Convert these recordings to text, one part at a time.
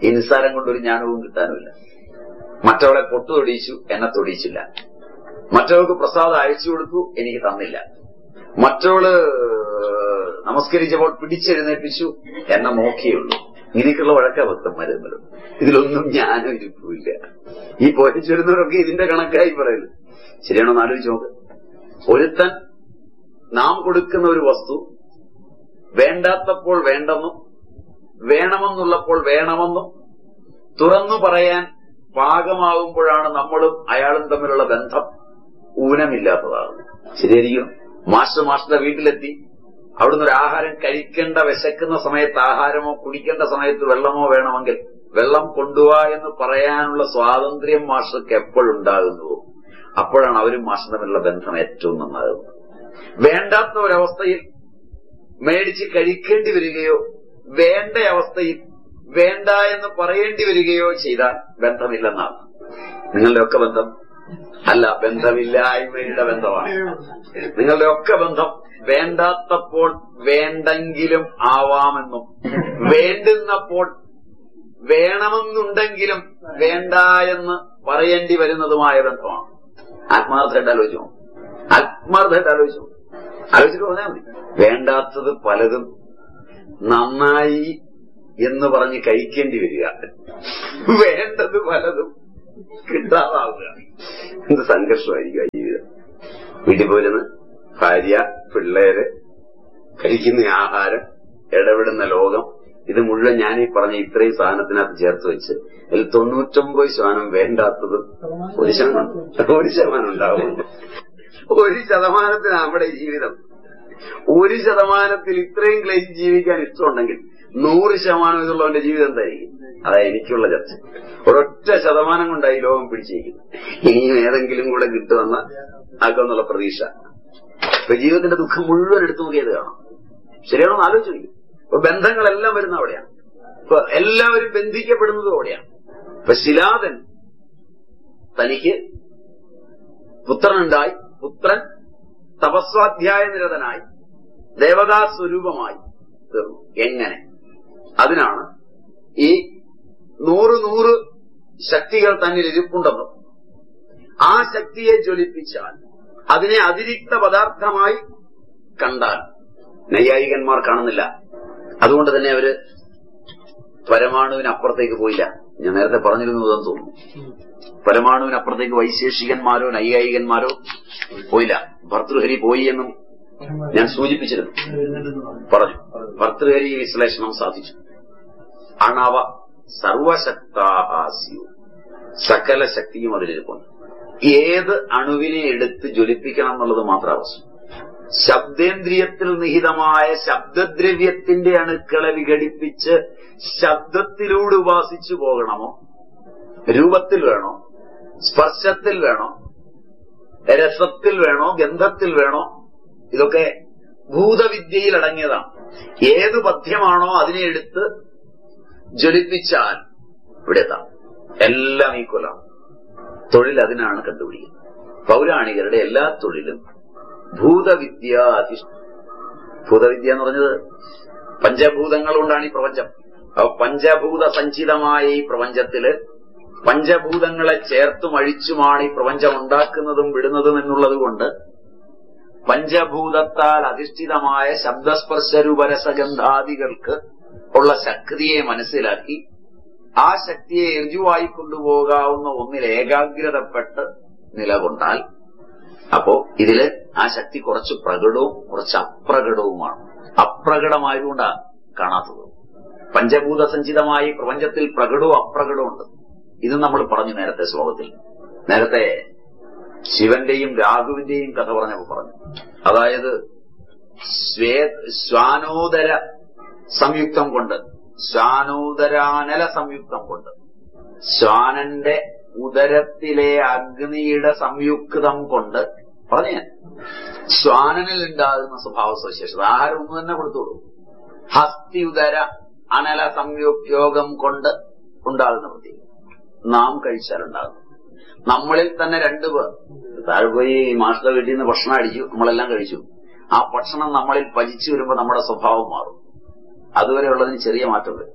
ഈ നിസ്സാരം കൊണ്ട് ഒരു ജ്ഞാനവും കിട്ടാനുമില്ല മറ്റവളെ പൊട്ടു തൊടിയിച്ചു എന്നെ തൊടിയിച്ചില്ല മറ്റവൾക്ക് പ്രസാദം അയച്ചു കൊടുത്തു എനിക്ക് തന്നില്ല മറ്റവള് നമസ്കരിച്ചപ്പോൾ പിടിച്ചെഴുന്നേൽപ്പിച്ചു എന്നെ നോക്കിയുള്ളൂ ഇതിക്കുള്ള വഴക്ക ഭക്തന്മാര് തമ്മിലും ഇതിലൊന്നും ജ്ഞാനം ഇരിപ്പില്ല ഈ പോറ്റിച്ചെടുന്നവരൊക്കെ ഇതിന്റെ കണക്കായി പറയുന്നു ശരിയാണോ എന്ന് ആലോചിച്ച് നോക്ക് ഒരുത്തൻ നാം കൊടുക്കുന്ന ഒരു വസ്തു വേണ്ടാത്തപ്പോൾ വേണ്ടെന്നും വേണമെന്നുള്ളപ്പോൾ വേണമെന്നും തുറന്നു പറയാൻ പാകമാകുമ്പോഴാണ് നമ്മളും അയാളും തമ്മിലുള്ള ബന്ധം ഊനമില്ലാത്തതാകുന്നത് ശരിയായിരിക്കും മാസ്റ്റർ മാസ്റ്ററുടെ വീട്ടിലെത്തി അവിടുന്ന് ഒരു ആഹാരം കഴിക്കേണ്ട വിശക്കുന്ന സമയത്ത് ആഹാരമോ കുടിക്കേണ്ട സമയത്ത് വെള്ളമോ വേണമെങ്കിൽ വെള്ളം കൊണ്ടുപോവാ എന്ന് പറയാനുള്ള സ്വാതന്ത്ര്യം മാസ്റ്റർക്ക് എപ്പോഴുണ്ടാകുന്നുവോ അപ്പോഴാണ് അവരും മാസ്റ്റർ തമ്മിലുള്ള ബന്ധം ഏറ്റവും നന്നാകുന്നത് വേണ്ടാത്ത ഒരവസ്ഥയിൽ മേടിച്ച് കഴിക്കേണ്ടി വരികയോ വേണ്ട അവസ്ഥയിൽ വേണ്ട എന്ന് പറയേണ്ടി വരികയോ ചെയ്താൽ ബന്ധമില്ലെന്നാണ് നിങ്ങളുടെ ഒക്കെ ബന്ധം അല്ല ബന്ധമില്ലായ്മയുടെ ബന്ധമാണ് നിങ്ങളുടെ ഒക്കെ ബന്ധം വേണ്ടാത്തപ്പോൾ വേണ്ടെങ്കിലും ആവാമെന്നും വേണ്ടുന്നപ്പോൾ വേണമെന്നുണ്ടെങ്കിലും വേണ്ട എന്ന് പറയേണ്ടി വരുന്നതുമായ ബന്ധമാണ് ആത്മാർത്ഥമായിട്ട് ആലോചിച്ചു ആത്മാർത്ഥമായിട്ട് ആലോചിച്ചു ആലോചിച്ചിട്ട് പറഞ്ഞാൽ മതി വേണ്ടാത്തത് പലതും നന്നായി എന്ന് പറഞ്ഞ് കഴിക്കേണ്ടി വരിക വേണ്ടത് പലതും കിട്ടാതാവുക എന്ത് സംഘർഷമായിരിക്കും ആ ജീവിതം വീട്ടിൽ പോരുന്ന് ഭാര്യ പിള്ളേര് കഴിക്കുന്ന ആഹാരം ഇടപെടുന്ന ലോകം ഇത് മുഴുവൻ ഞാൻ ഈ പറഞ്ഞ ഇത്രയും സാധനത്തിനകത്ത് ചേർത്ത് വെച്ച് അതിൽ തൊണ്ണൂറ്റൊമ്പത് ശതമാനം വേണ്ടാത്തത് ഒരു ശതമാനം ഒരു ശതമാനം ഉണ്ടാവും ഒരു ശതമാനത്തിന് നമ്മുടെ ജീവിതം ഒരു ശതമാനത്തിൽ ഇത്രയും ക്ലേശിച്ച് ജീവിക്കാൻ ഇഷ്ടമുണ്ടെങ്കിൽ നൂറ് ശതമാനം ഇതുള്ളവന്റെ ജീവിതം എന്തായിരിക്കും അതാ എനിക്കുള്ള ചർച്ച ഒരൊറ്റ ശതമാനം കൊണ്ടായി ലോകം പിടിച്ചിരിക്കുന്നത് ഇനിയും ഏതെങ്കിലും കൂടെ കിട്ടുമെന്ന ആക്കുമെന്നുള്ള പ്രതീക്ഷ ഇപ്പൊ ജീവിതത്തിന്റെ ദുഃഖം മുഴുവൻ എടുത്തു നോക്കിയത് കാണാം ശരിയാണോ എന്ന് ആലോചിച്ചു നോക്കി ഇപ്പൊ ബന്ധങ്ങളെല്ലാം വരുന്ന അവിടെയാണ് ഇപ്പൊ എല്ലാവരും ബന്ധിക്കപ്പെടുന്നതും അവിടെയാണ് ഇപ്പൊ ശിലാദൻ തനിക്ക് പുത്രനുണ്ടായി പുത്രൻ തപസ്വാധ്യായ നിരതനായി ദേവതാ സ്വരൂപമായി തീർന്നു എങ്ങനെ അതിനാണ് ഈ നൂറ് നൂറ് ശക്തികൾ തന്നിൽ ഇരിപ്പുണ്ടെന്നും ആ ശക്തിയെ ജ്വലിപ്പിച്ചാൽ അതിനെ അതിരിക്ത പദാർത്ഥമായി കണ്ടാൽ നൈയായികന്മാർ കാണുന്നില്ല അതുകൊണ്ട് തന്നെ അവര് പരമാണുവിനപ്പുറത്തേക്ക് പോയില്ല ഞാൻ നേരത്തെ പറഞ്ഞിരുന്നതെന്ന് തോന്നുന്നു പരമാണുവിനപ്പുറത്തേക്ക് വൈശേഷികന്മാരോ നൈയായികന്മാരോ പോയില്ല ഭർതൃഹരി പോയി എന്നും ഞാൻ സൂചിപ്പിച്ചിരുന്നു പറഞ്ഞു ഭർതൃഹരി വിശ്ലേഷണം സാധിച്ചു അണവ സർവശക്താഹാസ്യു സകല ശക്തിയും അതിലിരിപ്പുണ്ട് ഏത് അണുവിനെ എടുത്ത് ജ്വലിപ്പിക്കണം എന്നുള്ളത് മാത്രം ആവശ്യം ശബ്ദേന്ദ്രിയത്തിൽ നിഹിതമായ ശബ്ദദ്രവ്യത്തിന്റെ അണുക്കളെ വിഘടിപ്പിച്ച് ശബ്ദത്തിലൂടെ ഉപാസിച്ചു പോകണമോ രൂപത്തിൽ വേണോ സ്പർശത്തിൽ വേണോ രസത്തിൽ വേണോ ഗന്ധത്തിൽ വേണോ ഇതൊക്കെ ഭൂതവിദ്യയിൽ അടങ്ങിയതാണ് ഏത് പഥ്യമാണോ അതിനെ എടുത്ത് ജ്വലിപ്പിച്ചാൽ ഇവിടെ എത്താം എല്ലാം ഈക്വലാണ് തൊഴിൽ അതിനാണ് കണ്ടുപിടിക്കുന്നത് പൗരാണികരുടെ എല്ലാ തൊഴിലും ഭൂതവിദ്യ അധിഷ്ഠ ഭൂതവിദ്യ എന്ന് പറഞ്ഞത് പഞ്ചഭൂതങ്ങൾ കൊണ്ടാണ് ഈ പ്രപഞ്ചം അപ്പൊ പഞ്ചഭൂത സഞ്ചിതമായ ഈ പ്രപഞ്ചത്തില് പഞ്ചഭൂതങ്ങളെ ചേർത്തും അഴിച്ചുമാണ് ഈ പ്രപഞ്ചം ഉണ്ടാക്കുന്നതും വിടുന്നതും എന്നുള്ളത് കൊണ്ട് പഞ്ചഭൂതത്താൽ അധിഷ്ഠിതമായ ശബ്ദസ്പർശരൂപരസഗന്ധാദികൾക്ക് ഉള്ള ശക്തിയെ മനസ്സിലാക്കി ആ ശക്തിയെ ഋജുവായി കൊണ്ടുപോകാവുന്ന ഒന്നിൽ ഏകാഗ്രതപ്പെട്ട് നിലകൊണ്ടാൽ അപ്പോ ഇതില് ആ ശക്തി കുറച്ച് പ്രകടവും കുറച്ച് അപ്രകടവുമാണ് അപ്രകടമായതുകൊണ്ടാണ് കാണാത്തത് പഞ്ചഭൂത സഞ്ചിതമായി പ്രപഞ്ചത്തിൽ പ്രകടവും അപ്രകടവും ഉണ്ട് ഇത് നമ്മൾ പറഞ്ഞു നേരത്തെ ശ്ലോകത്തിൽ നേരത്തെ ശിവന്റെയും രാഘുവിന്റെയും കഥ പറഞ്ഞപ്പോ പറഞ്ഞു അതായത് സ്വേ ശ്വാനോദര സംയുക്തം കൊണ്ട് ശ്വാനോദരാനല സംയുക്തം കൊണ്ട് ശ്വാനന്റെ ഉദരത്തിലെ അഗ്നിയുടെ സംയുക്തം കൊണ്ട് പറഞ്ഞ ശ്വാനനിൽ ഉണ്ടാകുന്ന സ്വഭാവ സവിശേഷത ആഹാരം ഒന്ന് തന്നെ കൊടുത്തോളൂ ഹസ്തി ഉദര അനല സംയുക്യോഗം കൊണ്ട് ഉണ്ടാകുന്ന പ്രത്യേകത നാം കഴിച്ചാലുണ്ടാകും നമ്മളിൽ തന്നെ രണ്ടു പേർ താഴെ പോയി മാസ്റ്റർ വീട്ടിൽ നിന്ന് ഭക്ഷണം അടിച്ചു നമ്മളെല്ലാം കഴിച്ചു ആ ഭക്ഷണം നമ്മളിൽ പതിച്ചു വരുമ്പോൾ നമ്മുടെ സ്വഭാവം മാറും അതുവരെ ഉള്ളതിന് ചെറിയ മാറ്റം വരും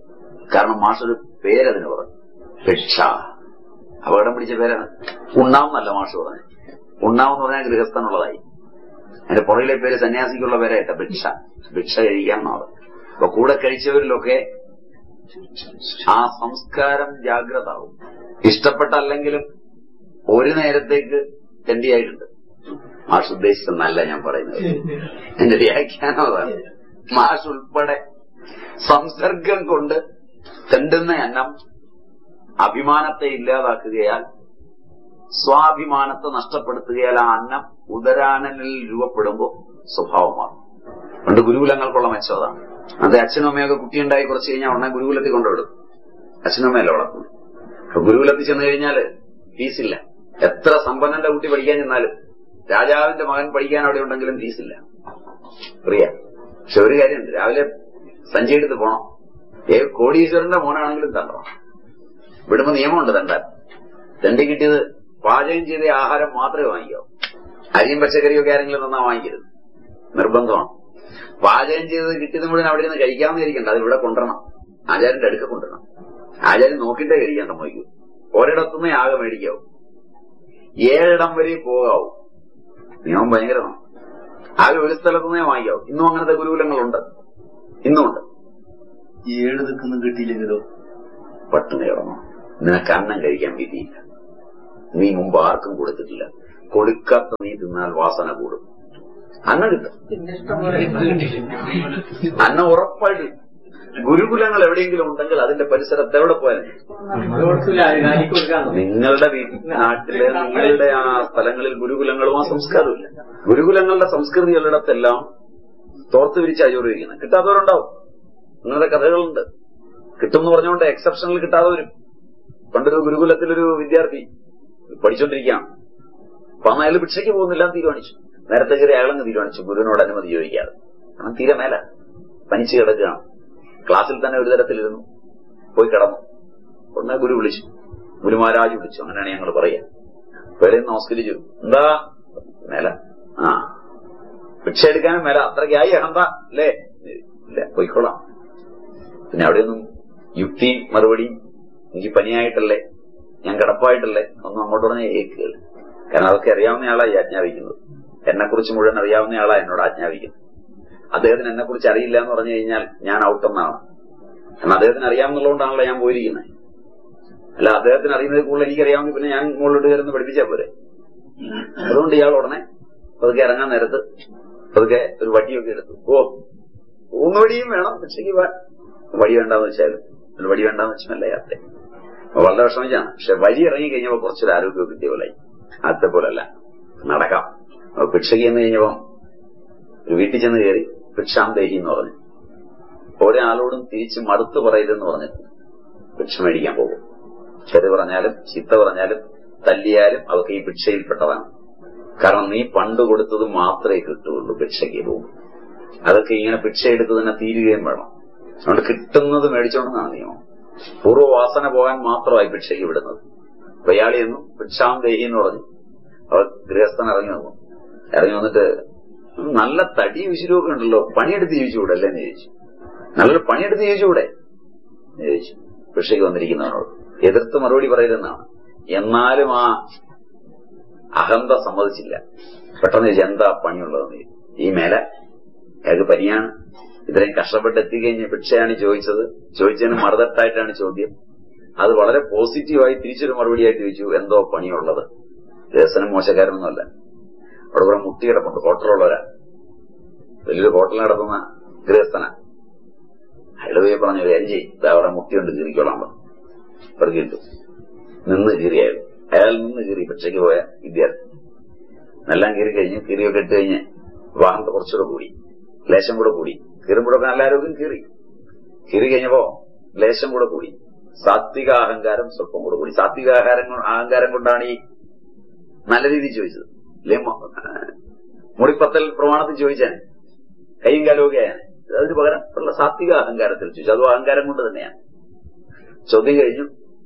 കാരണം മാഷൊരു പേരതിന് പറഞ്ഞു ഭിക്ഷ അപകടം പിടിച്ച പേരാണ് ഉണ്ണാമെന്നല്ല മാഷ് പറഞ്ഞു ഉണ്ണാമെന്ന് പറഞ്ഞാൽ ഗൃഹസ്ഥനുള്ളതായി അതിന്റെ പുറകിലെ പേര് സന്യാസിക്കുള്ള പേരായിട്ട ഭിക്ഷ ഭിക്ഷ കഴിക്കാമെന്നാണ് അപ്പൊ കൂടെ കഴിച്ചവരിലൊക്കെ ആ സംസ്കാരം ജാഗ്രതാവും ഇഷ്ടപ്പെട്ടല്ലെങ്കിലും ഒരു നേരത്തേക്ക് തെണ്ടിയായിട്ടുണ്ട് മാഷ് ഉദ്ദേശിച്ചെന്നല്ല ഞാൻ പറയുന്നത് എന്റെ വ്യാഖ്യാനം അതാണ് മാഷ് ഉൾപ്പെടെ സംസർഗം കൊണ്ട് തെണ്ടുന്ന അന്നം അഭിമാനത്തെ ഇല്ലാതാക്കുകയാൽ സ്വാഭിമാനത്തെ നഷ്ടപ്പെടുത്തുകയാൽ ആ അന്നം ഉദരാനനിൽ രൂപപ്പെടുമ്പോൾ സ്വഭാവമാണ് പണ്ട് ഗുരുകുലങ്ങൾക്കുള്ള മെച്ചം അതാണ് അത് അച്ഛനും അമ്മയൊക്കെ കുട്ടിയുണ്ടായി കുറച്ച് കഴിഞ്ഞാൽ ഉടനെ ഗുരുകുലത്തിൽ കൊണ്ടുവിടും അച്ഛനും അമ്മയല്ല വളർത്തുന്നത് അപ്പൊ ഗുരുകുലത്തിൽ ചെന്ന് കഴിഞ്ഞാൽ ഫീസില്ല എത്ര സമ്പന്നന്റെ കുട്ടി പഠിക്കാൻ ചെന്നാലും രാജാവിന്റെ മകൻ പഠിക്കാൻ അവിടെ ഉണ്ടെങ്കിലും ഫീസില്ല അറിയാം പക്ഷെ ഒരു കാര്യമുണ്ട് രാവിലെ സഞ്ചി എടുത്ത് പോണം ഏ കോടീശ്വരന്റെ മോനാണെങ്കിലും തണ്ടോ വിടുമ്പോ നിയമമുണ്ട് തണ്ടാൻ തണ്ടി കിട്ടിയത് പാചകം ചെയ്ത ആഹാരം മാത്രമേ വാങ്ങിക്കാവൂ അരിയും പച്ചക്കറിയും ഒക്കെ ആരെങ്കിലും തന്നാ വാങ്ങിക്കരുത് നിർബന്ധമാണ് പാചകം ചെയ്തത് കിട്ടിയത് മുഴുവൻ അവിടെ നിന്ന് കഴിക്കാമെന്ന് ഇരിക്കണ്ട അത് ഇവിടെ കൊണ്ടുവരണം ആചാര്യന്റെ അടുക്ക കൊണ്ടുവരണം ആചാര്യൻ നോക്കിയിട്ടേ കഴിക്കാൻ സമ്മതിക്കൂ ഒരിടത്തുനിന്നേ ആകെ മേടിക്കാവൂ ഏഴിടം വരെ പോകാവൂ നിയമം ഭയങ്കരമാണ് ആകെ ഒരു സ്ഥലത്തുനിന്നേ വാങ്ങിക്കാവൂ ഇന്നും അങ്ങനത്തെ ഗുരുകുലങ്ങളുണ്ട് ഇന്നുമുണ്ട് ഏഴ് നിൽക്കുന്ന കിട്ടിയില്ലെങ്കിലോ പട്ടിണി കിടന്നു നിനക്ക് അന്നം കഴിക്കാൻ വിധിയില്ല നീ മുമ്പ് ആർക്കും കൊടുത്തിട്ടില്ല കൊടുക്കാത്ത നീ തിന്നാൽ വാസന കൂടും അന്നം കിട്ടും അന്നം ഉറപ്പായിട്ട് ഗുരുകുലങ്ങൾ എവിടെയെങ്കിലും ഉണ്ടെങ്കിൽ അതിന്റെ പരിസരത്ത് എവിടെ പോയാലും നിങ്ങളുടെ വീട്ടിൽ നാട്ടിലെ നിങ്ങളുടെ ആ സ്ഥലങ്ങളിൽ ഗുരുകുലങ്ങളും ആ സംസ്കാരവും ഇല്ല ഗുരുകുലങ്ങളുടെ സംസ്കൃതികളിടത്തെല്ലാം തോർത്ത് വിരിച്ചാ ചോറ് വയ്ക്കുന്നത് കിട്ടാത്തവരുണ്ടാവും അങ്ങനത്തെ കഥകളുണ്ട് കിട്ടും പറഞ്ഞുകൊണ്ട് എക്സെപ്ഷനിൽ കിട്ടാതെ വരും പണ്ടൊരു ഗുരുകുലത്തിലൊരു വിദ്യാർത്ഥി പഠിച്ചോണ്ടിരിക്കുകയാണ് അപ്പൊ അന്ന് അയാൾ ഭിക്ഷയ്ക്ക് പോകുന്നില്ല എന്ന് തീരുമാനിച്ചു നേരത്തെ കയറി അയാളങ്ങ് തീരുമാനിച്ചു ഗുരുവിനോട് അനുമതി ചോദിക്കാതെ കാരണം തീരെ മേല പനിച്ചു കിടക്കുകയാണ് ക്ലാസ്സിൽ തന്നെ ഒരു തരത്തിലിരുന്നു പോയി കിടന്നു ഉടനെ ഗുരു വിളിച്ചു ഗുരുമാരാജ് വിളിച്ചു അങ്ങനെയാണ് ഞങ്ങൾ പറയാ വേറെ നമസ്കരിച്ചു എന്താ മേല ആ ഭിക്ഷ എടുക്കാനും മേല അത്രയ്ക്കായി അഹന്ത അല്ലേ ഇല്ല പോയിക്കോളാം പിന്നെ അവിടെയൊന്നും യുക്തിയും മറുപടിയും എനിക്ക് പനിയായിട്ടല്ലേ ഞാൻ കിടപ്പായിട്ടല്ലേ ഒന്നും അങ്ങോട്ട് പറഞ്ഞാൽ ഏക്കുകയില്ല കാരണം അതൊക്കെ അറിയാവുന്ന ആളാ ഈ ആജ്ഞാപിക്കുന്നത് എന്നെ കുറിച്ച് മുഴുവൻ അറിയാവുന്ന ആളാ എന്നോട് ആജ്ഞാപിക്കുന്നത് അദ്ദേഹത്തിന് എന്നെ കുറിച്ച് അറിയില്ല എന്ന് പറഞ്ഞു കഴിഞ്ഞാൽ ഞാൻ ഔട്ടെന്നാണ് കാരണം അദ്ദേഹത്തിന് അറിയാമെന്നുള്ളതുകൊണ്ടാണല്ലോ ഞാൻ പോയിരിക്കുന്നത് അല്ല അദ്ദേഹത്തിന് അറിയുന്നത് കൂടുതൽ എനിക്കറിയാമെങ്കിൽ പിന്നെ ഞാൻ മുകളിലോട്ട് കയറുന്ന പഠിപ്പിച്ചാൽ പോരെ അതുകൊണ്ട് ഇയാൾ ഉടനെ പതുക്കെ ഇറങ്ങാൻ നേരത്ത് പതുക്കെ ഒരു വടിയൊക്കെ എടുത്തു ഓ ഊന്നുവടിയും വേണം പക്ഷേക്ക് വടി വേണ്ടാന്ന് വെച്ചാലും ഒരു വടി വേണ്ടാന്ന് വെച്ചാൽ യാത്ര അപ്പൊ വളരെ വിഷമിച്ചാണ് പക്ഷെ വഴി ഇറങ്ങി കഴിഞ്ഞപ്പോ കുറച്ചൊരു ആരോഗ്യം കിട്ടിയ പോലെ ആദ്യത്തെ പോലല്ല നടക്കാം അപ്പൊ ഭിക്ഷയ്ക്ക് എന്ന് കഴിഞ്ഞപ്പോ ഒരു വീട്ടിൽ ചെന്ന് കയറി ഭിക്ഷാം ദേഹി എന്ന് പറഞ്ഞു ഒരാളോടും തിരിച്ച് മടുത്ത് പറയരുതെന്ന് പറഞ്ഞിട്ട് ഭിക്ഷ മേടിക്കാൻ പോകും ചെറു പറഞ്ഞാലും ചിത്ത പറഞ്ഞാലും തല്ലിയാലും അതൊക്കെ ഈ ഭിക്ഷയിൽപ്പെട്ടതാണ് കാരണം നീ പണ്ട് കൊടുത്തത് മാത്രമേ കിട്ടുകയുള്ളൂ ഭിക്ഷയ്ക്ക് പോകും അതൊക്കെ ഇങ്ങനെ ഭിക്ഷ എടുത്ത് തന്നെ തീരുകയും വേണം അതുകൊണ്ട് കിട്ടുന്നത് മേടിച്ചോണ്ടെന്നാണ് നിയമം പൂർവ്വവാസന പോകാൻ മാത്രമായി ഭിക്ഷയ്ക്ക് വിടുന്നത് അപ്പൊ ഇയാളെ ഒന്നും ഭിക്ഷാം ദേഹി എന്ന് പറഞ്ഞു അവർ ഗൃഹസ്ഥൻ ഇറങ്ങി വന്നു ഇറങ്ങി വന്നിട്ട് നല്ല തടി വിശുരമൊക്കെ ഉണ്ടല്ലോ പണിയെടുത്ത് ജീവിച്ചുകൂടെ അല്ലേ എന്ന് ചോദിച്ചു നല്ലൊരു പണിയെടുത്ത് ജീവിച്ചുകൂടെ എന്ന് ചോദിച്ചു ഭിക്ഷയ്ക്ക് വന്നിരിക്കുന്നവനോട് എതിർത്ത് മറുപടി പറയരുതെന്നാണ് എന്നാലും ആ അഹന്ത സമ്മതിച്ചില്ല പെട്ടെന്ന് ചോദിച്ചു എന്താ പണിയുള്ളതെന്ന് ചോദിച്ചു. ഈ മേല അയാൾക്ക് പനിയാണ് ഇത്രയും കഷ്ടപ്പെട്ട് എത്തിക്കഴിഞ്ഞ് ഭിക്ഷയാണ് ചോദിച്ചത് ചോദിച്ചതിന് മറുതട്ടായിട്ടാണ് ചോദ്യം അത് വളരെ പോസിറ്റീവായി തിരിച്ചൊരു മറുപടിയായിട്ട് ചോദിച്ചു എന്തോ പണിയുള്ളത് രസനം മോശക്കാരനൊന്നുമല്ല അവിടെ കുറെ മുട്ടി കിടപ്പുണ്ട് ഹോട്ടലുള്ളവരാ വലിയൊരു ഹോട്ടലിൽ നടത്തുന്ന ഗൃഹസ്ഥന അയാൾ പോയി പറഞ്ഞു കാര്യം ചെയ്യും ഇതാ അവിടെ മുട്ടിയുണ്ട് കീറിക്കോളാൻ പറഞ്ഞു അവർ കിട്ടും നിന്ന് കീറിയായിരുന്നു അയാൾ നിന്ന് കീറി ഭിക്ഷയ്ക്ക് പോയ വിദ്യാർത്ഥി എല്ലാം കീറി കഴിഞ്ഞു കീറിയൊക്കെ ഇട്ട് കഴിഞ്ഞ് വാഹനം കുറച്ചുകൂടെ കൂടി ലേശം കൂടെ കൂടി കീറുമ്പോഴൊക്കെ നല്ല ആരോഗ്യം കീറി കീറി കഴിഞ്ഞപ്പോ ലേശം കൂടെ കൂടി സാത്വിക അഹങ്കാരം സ്വല്പം കൂടെ കൂടി സാത്വിക ആഹാരം കൊ- അഹങ്കാരം കൊണ്ടാണ് ഈ നല്ല രീതിയിൽ ചോദിച്ചത് അല്ലെ മുടിപ്പത്തൽ പ്രമാണത്തിൽ ചോദിച്ചാണ് കൈയും കാലുമൊക്കെ ആയാണ് അതിന് പകരം ഉള്ള സാത്വിക അഹങ്കാരത്തിൽ ചോദിച്ചു അതും അഹങ്കാരം കൊണ്ട് തന്നെയാണ് ചോദ്യം കഴിഞ്ഞു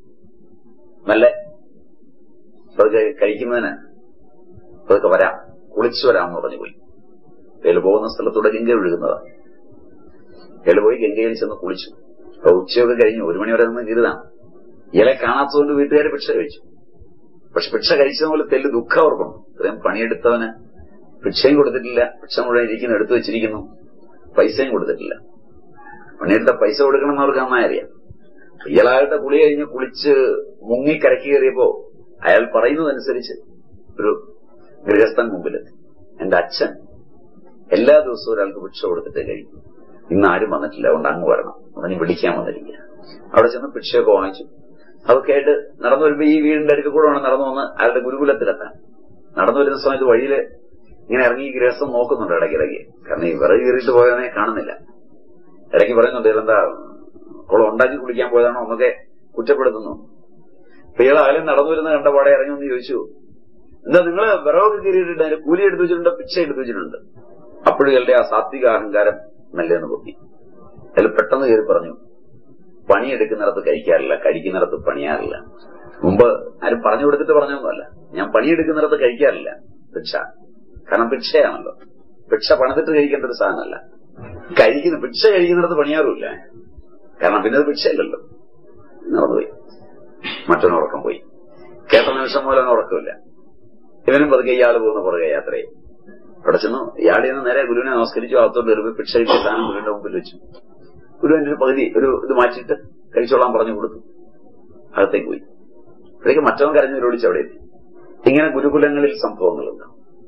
നല്ല പതുക്കെ കഴിക്കുന്നതിന് പതുക്കെ വരാം കുളിച്ചു വരാമെന്ന് പറഞ്ഞു പോയി അയാൾ പോകുന്ന സ്ഥലത്തൂടെ ഗംഗ ഒഴുകുന്നതാണ് അയാൾ പോയി ഗംഗയിൽ ചെന്ന് കുളിച്ചു അപ്പൊ ഉച്ചയൊക്കെ കഴിഞ്ഞു ഒരു മണി വരെ നിന്ന് കരുതാണ് ഇയാളെ കാണാത്തതുകൊണ്ട് വീട്ടുകാർ ഭിക്ഷ കഴിച്ചു പക്ഷെ ഭിക്ഷ കഴിച്ച പോലെ തെല്ല് ദുഃഖം അവർക്കുണ്ട് ഇത്രയും പണിയെടുത്തവന് ഭിക്ഷയും കൊടുത്തിട്ടില്ല ഭിക്ഷ മുഴുവൻ ഇരിക്കുന്നു എടുത്തു വെച്ചിരിക്കുന്നു പൈസയും കൊടുത്തിട്ടില്ല പണിയെടുത്ത പൈസ കൊടുക്കണം എന്ന് അവർക്ക് നന്നായി അറിയാം ഇയാളായിട്ട് കുളി കഴിഞ്ഞ് കുളിച്ച് മുങ്ങി കരക്കി കയറിയപ്പോ അയാൾ പറയുന്നതനുസരിച്ച് ഒരു ഗൃഹസ്ഥൻ മുമ്പിലെത്തി എന്റെ അച്ഛൻ എല്ലാ ദിവസവും ഒരാൾക്ക് ഭിക്ഷ കൊടുത്തിട്ട് കഴിക്കും ഇന്ന് ആരും വന്നിട്ടില്ല അതുകൊണ്ട് അങ്ങ് വരണം അവനെ വിളിക്കാൻ വന്നിരിക്കുക അവിടെ ചെന്ന് ഭിക്ഷയൊക്കെ വാങ്ങിച്ചു അതൊക്കെ ആയിട്ട് നടന്നു വരുമ്പോ ഈ വീടിന്റെ അടുക്കൽ കൂടെ വേണം നടന്നു വന്ന് അയാളുടെ ഗുരുകുലത്തിലെത്താൻ നടന്നു വരുന്ന സമയത്ത് വഴിയില് ഇങ്ങനെ ഇറങ്ങി ഈ ഗൃഹസ്ഥം നോക്കുന്നുണ്ട് ഇടയ്ക്കിടയ്ക്ക് കാരണം ഈ വിറക് കയറിയിട്ട് പോയവനെ കാണുന്നില്ല ഇടയ്ക്ക് പറയുന്നുണ്ട് ഇതെന്താ കുളം ഉണ്ടാക്കി കുളിക്കാൻ പോയതാണോ എന്നൊക്കെ കുറ്റപ്പെടുത്തുന്നു അപ്പൊ ഇയാൾ ആരും നടന്നു വരുന്ന കണ്ട പാടെ ഇറങ്ങി ഒന്ന് ചോദിച്ചു എന്താ നിങ്ങള് വിറകൊക്കെ കീറിയിട്ടുണ്ട് അതിന് കൂലി എടുത്തു വെച്ചിട്ടുണ്ട് പിച്ച എടുത്തു വെച്ചിട്ടുണ്ട് അപ്പോഴും ഇയാളുടെ ആ സാത്വിക അഹങ്കാരം മെല്ലെന്ന് പൊട്ടി അയാൾ പെട്ടെന്ന് കയറി പറഞ്ഞു പണിയെടുക്കുന്നിടത്ത് കഴിക്കാറില്ല കഴിക്കുന്നിടത്ത് പണിയാറില്ല മുമ്പ് ആരും പറഞ്ഞു കൊടുത്തിട്ട് പറഞ്ഞൊന്നുമല്ല ഞാൻ പണിയെടുക്കുന്നിടത്ത് കഴിക്കാറില്ല ഭിക്ഷ കാരണം ഭിക്ഷയാണല്ലോ ഭിക്ഷ പണിതിട്ട് കഴിക്കേണ്ട ഒരു സാധനമല്ല കഴിക്കുന്ന ഭിക്ഷ കഴിക്കുന്നിടത്ത് പണിയാറുമില്ല കാരണം പിന്നെ അത് ഭിക്ഷയല്ലല്ലോ നടന്നുപോയി മറ്റൊന്ന് ഉറക്കം പോയി കേട്ട നിമിഷം മൂലം ഉറക്കമില്ല ഇവനും പതുക്കെ ഇയാൾ പോകുന്ന പുറകെ യാത്രയെ അവിടെ ചെന്നു ഇയാളിൽ നിന്ന് നേരെ ഗുരുവിനെ നമസ്കരിച്ചു അകത്തോട്ട് കയറി ഭിക്ഷ കിട്ടിയ സാധനം ഗുരുവിന്റെ മുമ്പിൽ വെച്ചു ഗുരു എന്റെ ഒരു പകുതി ഒരു ഇത് മാറ്റിയിട്ട് കഴിച്ചോളാൻ പറഞ്ഞു കൊടുത്തു അകത്തേക്ക് പോയി അപ്പോഴേക്ക് മറ്റവൻ കരഞ്ഞു വിരോടിച്ച് അവിടെ എത്തി ഇങ്ങനെ ഗുരുകുലങ്ങളിൽ സംഭവങ്ങളുണ്ട്